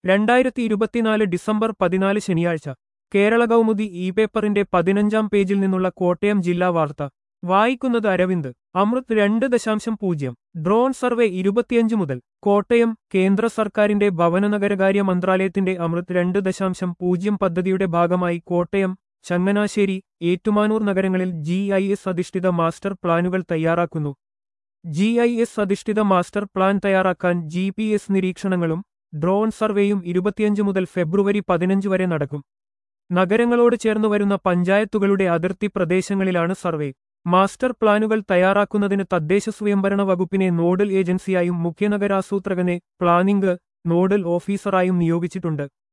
രണ്ടായിരത്തി ഇരുപത്തിനാല് ഡിസംബർ പതിനാല് ശനിയാഴ്ച കേരള കൗമുദി ഇ പേപ്പറിന്റെ പതിനഞ്ചാം പേജിൽ നിന്നുള്ള കോട്ടയം ജില്ലാ വാർത്ത വായിക്കുന്നത് അരവിന്ദ് അമൃത് രണ്ട് ദശാംശം പൂജ്യം ഡ്രോൺ സർവേ ഇരുപത്തിയഞ്ച് മുതൽ കോട്ടയം കേന്ദ്ര സർക്കാരിന്റെ ഭവനനഗരകാര്യ മന്ത്രാലയത്തിന്റെ അമൃത് രണ്ട് ദശാംശം പൂജ്യം പദ്ധതിയുടെ ഭാഗമായി കോട്ടയം ചങ്ങനാശ്ശേരി ഏറ്റുമാനൂർ നഗരങ്ങളിൽ ജി ഐ എസ് അധിഷ്ഠിത മാസ്റ്റർ പ്ലാനുകൾ തയ്യാറാക്കുന്നു ജി ഐ എസ് അധിഷ്ഠിത മാസ്റ്റർ പ്ലാൻ തയ്യാറാക്കാൻ ജി പി എസ് നിരീക്ഷണങ്ങളും ഡ്രോൺ സർവേയും ഇരുപത്തിയഞ്ച് മുതൽ ഫെബ്രുവരി പതിനഞ്ച് വരെ നടക്കും നഗരങ്ങളോട് ചേർന്നു വരുന്ന പഞ്ചായത്തുകളുടെ അതിർത്തി പ്രദേശങ്ങളിലാണ് സർവേ മാസ്റ്റർ പ്ലാനുകൾ തയ്യാറാക്കുന്നതിന് തദ്ദേശ സ്വയംഭരണ വകുപ്പിനെ നോഡൽ ഏജൻസിയായും മുഖ്യനഗരാസൂത്രകനെ പ്ലാനിംഗ് നോഡൽ ഓഫീസറായും നിയോഗിച്ചിട്ടുണ്ട്